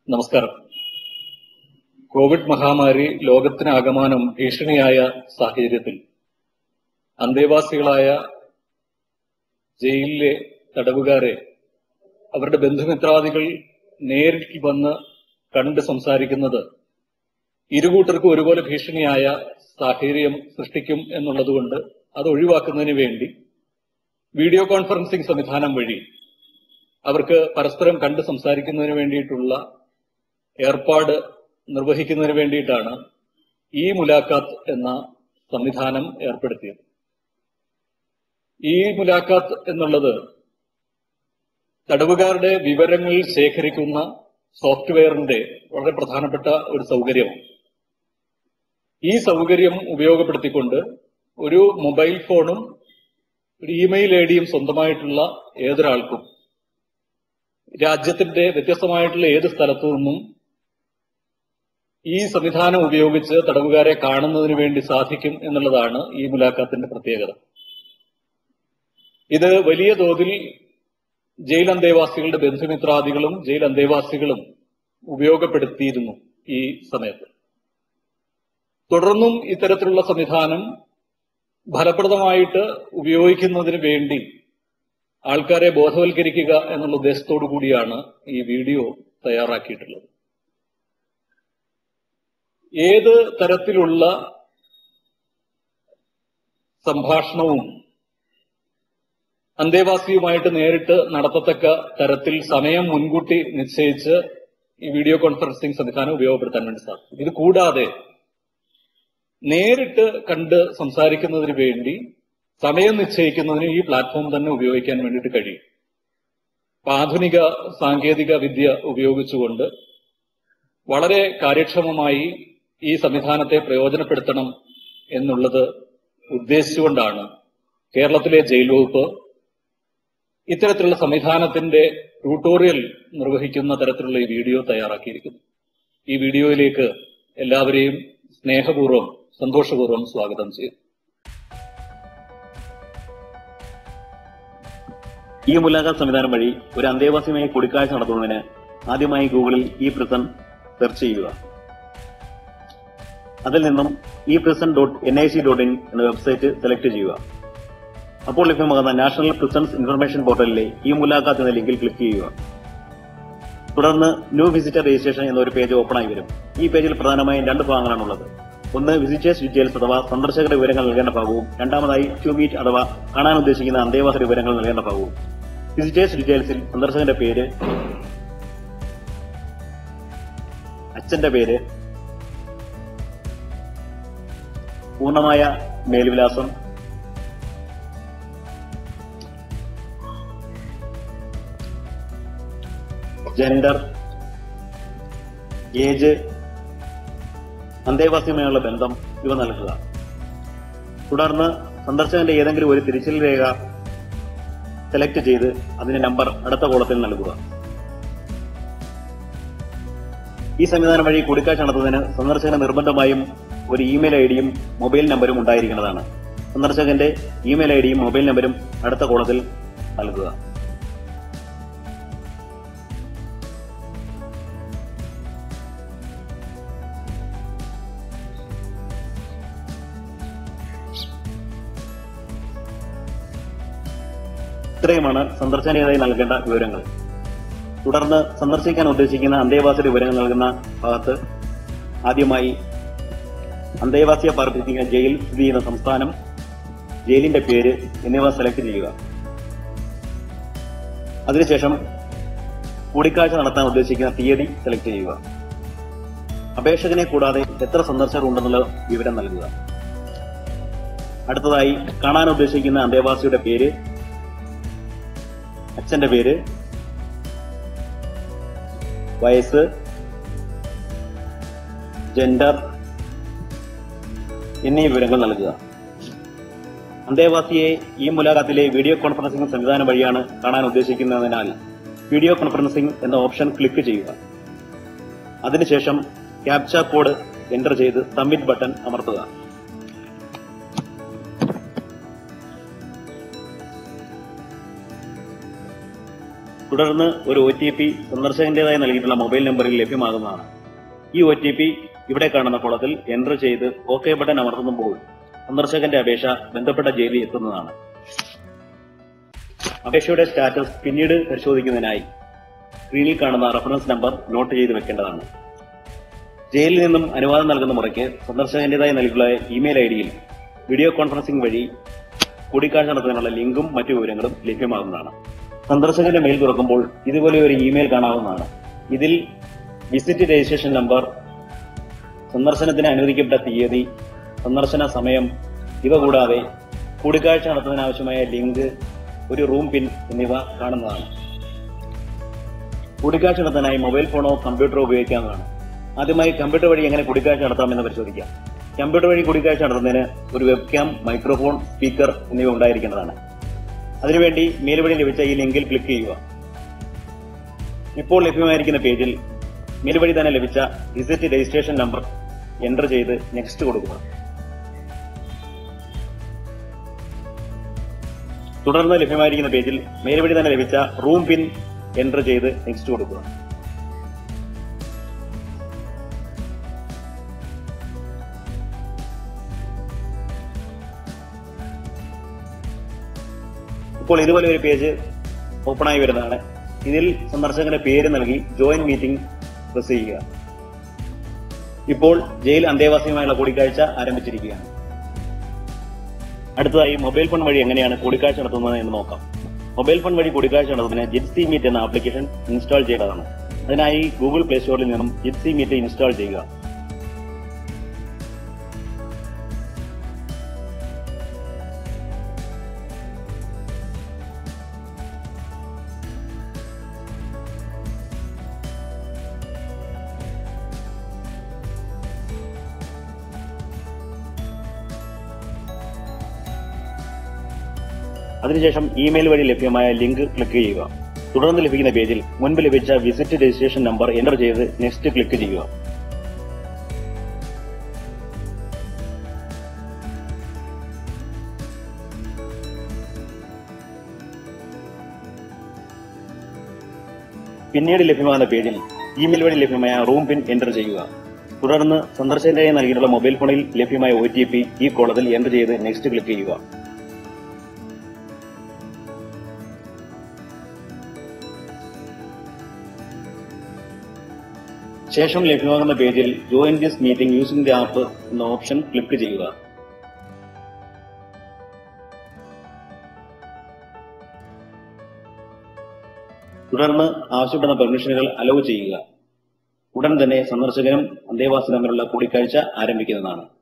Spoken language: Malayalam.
നമസ്കാരം കോവിഡ് മഹാമാരി ലോകത്തിനാകമാനം ഭീഷണിയായ സാഹചര്യത്തിൽ അന്തേവാസികളായ ജയിലിലെ തടവുകാരെ അവരുടെ ബന്ധുമിത്രാദികൾ നേരിൽ വന്ന് കണ്ട് സംസാരിക്കുന്നത് ഇരുകൂട്ടർക്കും ഒരുപോലെ ഭീഷണിയായ സാഹചര്യം സൃഷ്ടിക്കും എന്നുള്ളതുകൊണ്ട് അത് ഒഴിവാക്കുന്നതിന് വേണ്ടി വീഡിയോ കോൺഫറൻസിംഗ് സംവിധാനം വഴി അവർക്ക് പരസ്പരം കണ്ട് സംസാരിക്കുന്നതിന് വേണ്ടിയിട്ടുള്ള ഏർപ്പാട് നിർവഹിക്കുന്നതിന് വേണ്ടിയിട്ടാണ് ഈ മുലാഖാത്ത് എന്ന സംവിധാനം ഏർപ്പെടുത്തിയത് ഈ മുലാഖാത്ത് എന്നുള്ളത് തടവുകാരുടെ വിവരങ്ങൾ ശേഖരിക്കുന്ന സോഫ്റ്റ്വെയറിന്റെ വളരെ പ്രധാനപ്പെട്ട ഒരു സൗകര്യമാണ് ഈ സൗകര്യം ഉപയോഗപ്പെടുത്തിക്കൊണ്ട് ഒരു മൊബൈൽ ഫോണും ഒരു ഇമെയിൽ ഐ ഡിയും സ്വന്തമായിട്ടുള്ള ഏതൊരാൾക്കും രാജ്യത്തിന്റെ വ്യത്യസ്തമായിട്ടുള്ള ഏത് സ്ഥലത്തു നിന്നും ഈ സംവിധാനം ഉപയോഗിച്ച് തടവുകാരെ കാണുന്നതിന് വേണ്ടി സാധിക്കും എന്നുള്ളതാണ് ഈ മുലാഖാത്തിന്റെ പ്രത്യേകത ഇത് വലിയ തോതിൽ ജയിൽ അന്തേവാസികളുടെ ബന്ധുമിത്രാദികളും ജയിൽ അന്തേവാസികളും ഉപയോഗപ്പെടുത്തിയിരുന്നു ഈ സമയത്ത് തുടർന്നും ഇത്തരത്തിലുള്ള സംവിധാനം ഫലപ്രദമായിട്ട് ഉപയോഗിക്കുന്നതിന് വേണ്ടി ആൾക്കാരെ ബോധവൽക്കരിക്കുക എന്നുള്ള ഉദ്ദേശത്തോടു കൂടിയാണ് ഈ വീഡിയോ തയ്യാറാക്കിയിട്ടുള്ളത് ഏത് തരത്തിലുള്ള സംഭാഷണവും അന്തേവാസിയുമായിട്ട് നേരിട്ട് നടത്തത്തക്ക തരത്തിൽ സമയം മുൻകൂട്ടി നിശ്ചയിച്ച് ഈ വീഡിയോ കോൺഫറൻസിംഗ് സംവിധാനം ഉപയോഗപ്പെടുത്താൻ വേണ്ടി സാധിക്കും ഇത് കൂടാതെ നേരിട്ട് കണ്ട് സംസാരിക്കുന്നതിന് വേണ്ടി സമയം നിശ്ചയിക്കുന്നതിന് ഈ പ്ലാറ്റ്ഫോം തന്നെ ഉപയോഗിക്കാൻ വേണ്ടിയിട്ട് കഴിയും അപ്പൊ ആധുനിക സാങ്കേതിക വിദ്യ ഉപയോഗിച്ചുകൊണ്ട് വളരെ കാര്യക്ഷമമായി ഈ സംവിധാനത്തെ പ്രയോജനപ്പെടുത്തണം എന്നുള്ളത് ഉദ്ദേശിച്ചുകൊണ്ടാണ് കേരളത്തിലെ ജയിൽ വകുപ്പ് ഇത്തരത്തിലുള്ള സംവിധാനത്തിന്റെ ട്യൂട്ടോറിയൽ നിർവഹിക്കുന്ന തരത്തിലുള്ള ഈ വീഡിയോ തയ്യാറാക്കിയിരിക്കുന്നു ഈ വീഡിയോയിലേക്ക് എല്ലാവരെയും സ്നേഹപൂർവ്വം സന്തോഷപൂർവ്വം സ്വാഗതം ചെയ്തു ഈ മുലാഖാത്ത് സംവിധാനം വഴി ഒരു അന്തേവാസിയുമായി കൂടിക്കാഴ്ച നടത്തുന്നതിന് ആദ്യമായി ഗൂഗിളിൽ ഈ പ്രിസൺ സെർച്ച് ചെയ്യുക അതിൽ നിന്നും ഈ prison dot N I C dot in എന്ന വെബ്സൈറ്റ് സെലക്ട് ചെയ്യുക അപ്പോൾ ലഭ്യമാകുന്ന നാഷണൽ പ്രിസൺസ് ഇൻഫർമേഷൻ പോർട്ടലിലെ ഈ മുലാഖാത്ത് എന്ന ലിങ്കിൽ ക്ലിക്ക് ചെയ്യുക തുടർന്ന് ന്യൂ വിസിറ്റർ രജിസ്ട്രേഷൻ എന്നൊരു പേജ് ഓപ്പൺ ആയി വരും ഈ പേജിൽ പ്രധാനമായും രണ്ട് ഭാഗങ്ങളാണുള്ളത് ഒന്ന് വിസിറ്റേഴ്സ് ഡീറ്റെയിൽസ് അഥവാ സന്ദർശകരുടെ വിവരങ്ങൾ നൽകേണ്ട ഭാഗവും രണ്ടാമതായി ടു മീറ്റ് അഥവാ കാണാൻ ഉദ്ദേശിക്കുന്ന അന്തേവാസ വിവരങ്ങൾ നൽകേണ്ട ഭാഗവും വിസിറ്റേഴ്സ് ഡീറ്റെയിൽസിൽ സന്ദർശകന്റെ പേര് അച്ഛന്റെ പേര് പൂർണ്ണമായ മേൽവിലാസം ജെൻഡർ ഏജ് അന്തേവാസിയുമായുള്ള ബന്ധം ഇവ നൽകുക തുടർന്ന് സന്ദർശകന്റെ ഏതെങ്കിലും ഒരു തിരിച്ചൽ രേഖ സെലക്ട് ചെയ്ത് അതിന്റെ നമ്പർ അടുത്ത കോളത്തിൽ നൽകുക ഈ സംവിധാനം വഴി കൂടിക്കാഴ്ച നടത്തുന്നതിന് സന്ദർശകന് നിർബന്ധമായും ഒരു ഇമെയിൽ ഐ ഡിയും മൊബൈൽ നമ്പരും ഉണ്ടായിരിക്കുന്നതാണ് സന്ദർശകന്റെ ഇമെയിൽ ഐ ഡിയും മൊബൈൽ നമ്പരും അടുത്ത കോളത്തിൽ നൽകുക ഇത്രയുമാണ് സന്ദർശനീയതായി നൽകേണ്ട വിവരങ്ങൾ തുടർന്ന് സന്ദർശിക്കാൻ ഉദ്ദേശിക്കുന്ന അന്തേവാസി വിവരങ്ങൾ നൽകുന്ന ഭാഗത്ത് ആദ്യമായി അന്തേവാസിയെ പാർപ്പിച്ചിരിക്കുന്ന ജയിൽ സ്ഥിതി ചെയ്യുന്ന സംസ്ഥാനം ജയിലിന്റെ പേര് എന്നിവ സെലക്ട് ചെയ്യുക അതിനുശേഷം കൂടിക്കാഴ്ച നടത്താൻ ഉദ്ദേശിക്കുന്ന തീയതി സെലക്ട് ചെയ്യുക അപേക്ഷകനെ കൂടാതെ എത്ര സന്ദർശകർ ഉണ്ടെന്നുള്ള വിവരം നൽകുക അടുത്തതായി കാണാൻ ഉദ്ദേശിക്കുന്ന അന്തേവാസിയുടെ പേര് അച്ഛന്റെ പേര് വയസ്സ് ജെൻഡർ എന്നീ വിവരങ്ങൾ നൽകുക അന്തേവാസിയെ ഈ മുലാഖാത്തിലെ വീഡിയോ കോൺഫറൻസിംഗ് സംവിധാനം വഴിയാണ് കാണാൻ ഉദ്ദേശിക്കുന്നതിനാൽ വീഡിയോ കോൺഫറൻസിംഗ് എന്ന ഓപ്ഷൻ ക്ലിക്ക് ചെയ്യുക അതിനുശേഷം ക്യാപ്ച കോഡ് എൻ്റർ ചെയ്ത് സബ്മിറ്റ് ബട്ടൺ അമർത്തുക തുടർന്ന് ഒരു ഒ ടി പി സന്ദർശകന്റേതായി നൽകിയിട്ടുള്ള മൊബൈൽ നമ്പറിൽ ലഭ്യമാകുന്നതാണ് ഈ ഒ ടി പി ഇവിടെ കാണുന്ന കോളത്തിൽ എൻ്റർ ചെയ്ത് ഓക്കെ ബട്ടൺ അമർത്തുമ്പോൾ സന്ദർശകന്റെ അപേക്ഷ ബന്ധപ്പെട്ട ജയിലിൽ എത്തുന്നതാണ് അപേക്ഷയുടെ സ്റ്റാറ്റസ് പിന്നീട് പരിശോധിക്കുന്നതിനായി സ്ക്രീനിൽ കാണുന്ന റഫറൻസ് നമ്പർ നോട്ട് ചെയ്ത് വെക്കേണ്ടതാണ് ജയിലിൽ നിന്നും അനുവാദം നൽകുന്ന മുറയ്ക്ക് സന്ദർശകന്റേതായി നൽകിയുള്ള ഇമെയിൽ ഐ ഡിയിൽ വീഡിയോ കോൺഫറൻസിംഗ് വഴി കൂടിക്കാഴ്ച നടത്തുന്നതിനുള്ള ലിങ്കും മറ്റു വിവരങ്ങളും ലഭ്യമാകുന്നതാണ് സന്ദർശകന്റെ മെയിൽ തുറക്കുമ്പോൾ ഇതുപോലെ ഒരു ഇമെയിൽ കാണാവുന്നതാണ് ഇതിൽ വിസിറ്റ് രജിസ്ട്രേഷൻ നമ്പർ സന്ദർശനത്തിന് അനുവദിക്കപ്പെട്ട തീയതി സന്ദർശന സമയം ഇവ കൂടാതെ കൂടിക്കാഴ്ച നടത്തുന്നതിനാവശ്യമായ ലിങ്ക് ഒരു റൂം പിൻ എന്നിവ കാണുന്നതാണ് കൂടിക്കാഴ്ച നടത്താനായി മൊബൈൽ ഫോണോ കമ്പ്യൂട്ടറോ ഉപയോഗിക്കാവുന്നതാണ് ആദ്യമായി കമ്പ്യൂട്ടർ വഴി എങ്ങനെ കൂടിക്കാഴ്ച നടത്താമെന്ന് പരിശോധിക്കാം കമ്പ്യൂട്ടർ വഴി കൂടിക്കാഴ്ച നടത്തുന്നതിന് ഒരു വെബ്കാം മൈക്രോഫോൺ സ്പീക്കർ എന്നിവ ഉണ്ടായിരിക്കേണ്ടതാണ് അതിനുവേണ്ടി മെയിൽ വഴി ലഭിച്ച ഈ ലിങ്കിൽ ക്ലിക്ക് ചെയ്യുക ഇപ്പോൾ ലഭ്യമായിരിക്കുന്ന പേജിൽ മെയിൽ വഴി തന്നെ ലഭിച്ച വിസിറ്റ് രജിസ്ട്രേഷൻ നമ്പർ എൻ്റർ ചെയ്ത് നെക്സ്റ്റ് കൊടുക്കുക തുടർന്ന് ലഭ്യമായിരിക്കുന്ന പേജിൽ മെയിൽ വഴി തന്നെ ലഭിച്ച റൂം പിൻ എൻ്റർ ചെയ്ത് നെക്സ്റ്റ് കൊടുക്കുക ഇപ്പോൾ ഇതുപോലെ ഒരു പേജ് ഓപ്പൺ ആയി വരുന്നതാണ് ഇതിൽ സന്ദർശകന്റെ പേര് നൽകി ജോയിൻ മീറ്റിംഗ് പ്രസ് ചെയ്യുക ഇപ്പോൾ ജയിൽ അന്തേവാസിയുമായുള്ള കൂടിക്കാഴ്ച ആരംഭിച്ചിരിക്കുകയാണ് അടുത്തതായി മൊബൈൽ ഫോൺ വഴി എങ്ങനെയാണ് കൂടിക്കാഴ്ച നടത്തുന്നത് എന്ന് നോക്കാം മൊബൈൽ ഫോൺ വഴി കൂടിക്കാഴ്ച നടത്തുന്നതിന് ജിറ്റ്സി മീറ്റ് എന്ന ആപ്ലിക്കേഷൻ ഇൻസ്റ്റാൾ ചെയ്യേണ്ടതാണ് അതിനായി ഗൂഗിൾ പ്ലേ സ്റ്റോറിൽ നിന്നും ജിറ്റ്സി മീറ്റ് ഇൻസ്റ്റാൾ ചെയ്യുക അതിനുശേഷം ഇമെയിൽ വഴി ലഭ്യമായ ലിങ്ക് ക്ലിക്ക് ചെയ്യുക തുടർന്ന് ലഭിക്കുന്ന പേജിൽ മുൻപ് ലഭിച്ച വിസിറ്റ് രജിസ്ട്രേഷൻ നമ്പർ എൻ്റർ ചെയ്ത് നെക്സ്റ്റ് ക്ലിക്ക് ചെയ്യുക പിന്നീട് ലഭ്യമാകുന്ന പേജിൽ ഇമെയിൽ വഴി ലഭ്യമായ റൂം പിൻ എൻ്റർ ചെയ്യുക തുടർന്ന് സന്ദർശകനായി നൽകിയിട്ടുള്ള മൊബൈൽ ഫോണിൽ ലഭ്യമായ ഒ ടി പി ഈ കോളത്തിൽ എൻ്റർ ചെയ്ത് നെക്സ്റ്റ് ക്ലിക്ക് ചെയ്യുക ശേഷം ലഭ്യമാകുന്ന പേജിൽ join this meeting using the app എന്ന ഓപ്ഷൻ ക്ലിക്ക് ചെയ്യുക തുടർന്ന് ആവശ്യപ്പെടുന്ന പെർമിഷനുകൾ അലോ ചെയ്യുക ഉടൻ തന്നെ സന്ദർശകനും അന്തേവാസി തമ്മിലുള്ള കൂടിക്കാഴ്ച ആരംഭിക്കുന്നതാണ്